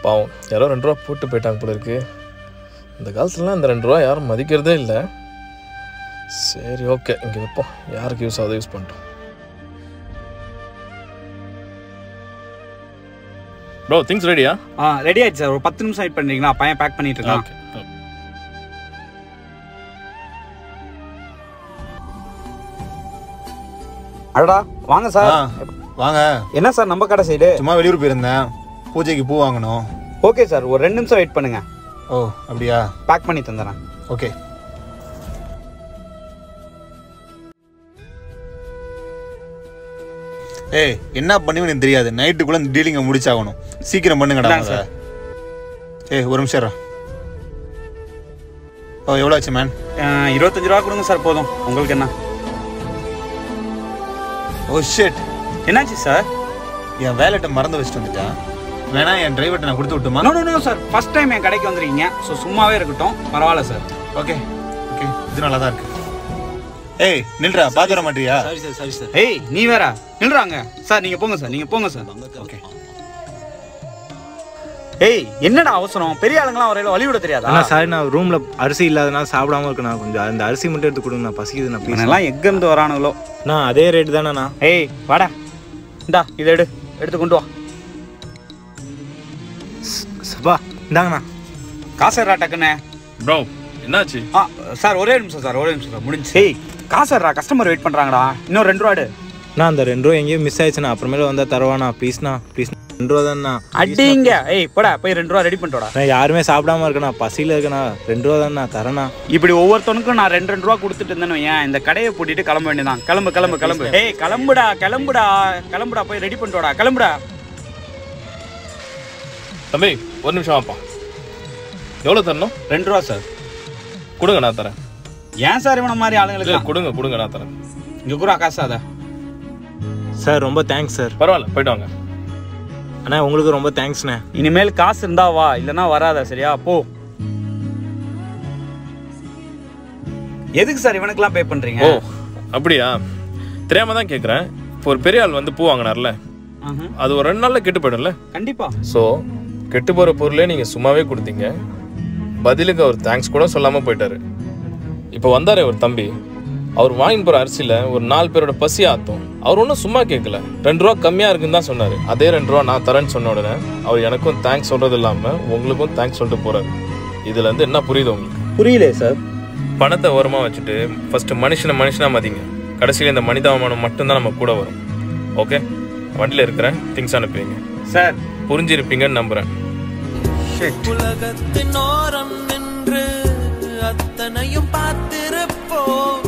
பாவம் யாரோ ரெண்டு ரூபா போட்டு போயிட்டாங்க போல இருக்கு இந்த காலத்துலலாம் இந்த ரெண்டு ரூபா யாரும் மதிக்கிறதே இல்லை சரி ஓகே இங்கே வைப்போம் யாருக்கு யூஸ் ஆகுதோ யூஸ் பண்ணிட்டோம் ப்ரோ திங்ஸ் ரெடியா ஆ ரெடி ஆயிடுச்சு சார் ஒரு பத்து நிமிஷம் வெயிட் பண்ணுறீங்களா பையன் பேக் பண்ணிட்டு இருக்கான் ஓகே அடடா வாங்க சார் ஆ, வாங்க என்ன சார் நம்ம கடை சைடு சும்மா வெளியூர் போயிருந்தேன் பூஜைக்கு பூ வாங்கணும் ஓகே சார் ஒரு ரெண்டு நிமிஷம் வெயிட் பண்ணுங்க ஓ அப்படியா பேக் பண்ணி தந்துடுறேன் ஓகே ஏய் என்ன பண்ணுவீங்க எனக்கு தெரியாது நைட்டுக்குள்ள இந்த டீலிங்கை முடிச்சாகணும் சீக்கிரம் பண்ணுங்கடா இந்தாங்க முத. ஏய் ஒரு நிமிஷம் இருடா. ஓ எவ்வளோ ஆச்சு மேன் அஹ், இருபத்தஞ்சு ரூபா கொடுங்க சார் போதும் உங்களுக்கு என்ன ஓ ஷேட் என்னாச்சு சார் என் வேலெட்டை மறந்து வச்சுட்டு வந்துட்டேன் வேணா என் டிரைவர்கிட்ட நான் கொடுத்து விட்டுமா no no no sir first time என் கடைக்கு வந்திருக்கீங்க ஸோ சும்மாவே இருக்கட்டும் பரவாயில்ல சார் ஓகே ஓகே இது நல்லா தான் இருக்கு ஏய் நில்றா பார்த்து வர மாட்டியா சரி சார் சரி சார் ஏய் நீ வேற நில்றாங்க சார் நீங்க போங்க சார் நீங்க போங்க சார் ஓகே ஏய் என்னடா அவசரம் பெரிய ஆளுங்களாம் வரையில வழி விட தெரியாதா அண்ணா சாரி நான் ரூம்ல அரிசி இல்லாதனால சாப்பிடாம இருக்கேண்ணா கொஞ்சம் அந்த அரிசி மட்டும் எடுத்து கொடுங்கண்ணா பசிக்குதுண்ணா ப்ளீஸ் இவனெல்லாம் எங்க இருந்து வரானுங்களோ நான் அதே ரேட் தானேண்ணா ஏய் வாடா இந்தா இதை எடு எடுத்து கொண்டு வா சப்பா இந்தாங்கண்ணா காசு டக்குன்னு ப்ரோ என்னாச்சு ஆ சார் ஒரே நிமிஷம் சார் ஒரே நிமிஷம் சார் முடிஞ்சு ஏய் காசர்ரா கஸ்டமர் வெயிட் பண்றாங்கடா இன்னும் ரெண்டு ரூபா எடு நான் அந்த ரெண்டு ரூபா எங்கேயும் மிஸ் ஆயிடுச்சுண்ணா அப்புறமேல வந்தா தருவாண்ணா ப்ளீஸ்ண்ணா ப்ளீஸ் ரெண்டு ரூபா தான்ண்ணா அடிங்க ஏய் போடா போய் ரெண்டு ரூபா ரெடி பண்ணிட்டோடா நான் யாருமே சாப்பிடாம இருக்கேண்ணா பசியில இருக்கேண்ணா ரெண்டு ரூபா தான்ண்ணா தரேண்ணா இப்படி ஒவ்வொருத்தனுக்கும் நான் ரெண்டு ரெண்டு ரூபா கொடுத்துட்டு இருந்தேன்னு ஏன் இந்த கடையை பூட்டிட்டு கிளம்ப வேண்டியதான் கிளம்பு கிளம்பு கிளம்பு ஏய் கிளம்புடா கிளம்புடா கிளம்புடா போய் ரெடி பண்ணிட்டோடா கிளம்புடா தம்பி ஒரு நிமிஷம் வாப்பா எவ்வளோ தரணும் ரெண்டு ரூபா சார் கொடுங்க நான் தரேன் ஏன் சார் இவன மாதிரி இல்லை ஆளுங்களுக்கு கொடுங்க கொடுங்க நான் தரேன் இங்க கூட காசு அத சார் ரொம்ப தேங்க்ஸ் சார் பரவாயில்ல போயிட்டு வாங்க அண்ணா உங்களுக்கு ரொம்ப தேங்க்ஸ்ண்ணே இனிமேல் காசு இருந்தா வா இல்லனா வராத சரியா போ எதுக்கு சார் இவனுக்குலாம் பே பண்றீங்க ஓ அப்படியா தெரியாம தான் கேட்குறேன் இப்போ ஒரு பெரிய ஆள் வந்து பூ வாங்கினார்ல ஆஹா. அது ஒரு ரெண்டு நாளில் கெட்டு போயிடும்ல கண்டிப்பா ஸோ கெட்டு போகிற பொருளே நீங்கள் சும்மாவே கொடுத்தீங்க பதிலுக்கு அவர் தேங்க்ஸ் கூட சொல்லாமல் போயிட்டாரு இப்போ வந்தாரே ஒரு தம்பி அவர் வாங்கிட்டு போகிற அரிசியில் ஒரு நாலு பேரோட பசி ஆத்தும் அவர் ஒன்றும் சும்மா கேட்கல ரெண்டு ரூபா கம்மியாக இருக்குன்னு தான் சொன்னார் அதே ரெண்டு ரூபா நான் தரேன்னு சொன்ன உடனே அவர் எனக்கும் தேங்க்ஸ் சொல்கிறது இல்லாமல் உங்களுக்கும் தேங்க்ஸ் சொல்லிட்டு போகிறாரு இதுலேருந்து என்ன புரியுது உங்களுக்கு புரியல சார் பணத்தை ஓரமாக வச்சுட்டு ஃபஸ்ட்டு மனுஷனை மனுஷனாக மதிங்க கடைசியில் இந்த மனிதாபிமானம் மட்டும்தான் நம்ம கூட வரும் ஓகே வண்டியில் இருக்கிறேன் திங்ஸ் அனுப்புவீங்க சார் புரிஞ்சிருப்பீங்கன்னு நம்புகிறேன் உலகத்தின் ஓரம் நின்று அத்தனையும் பார்த்திருப்போம்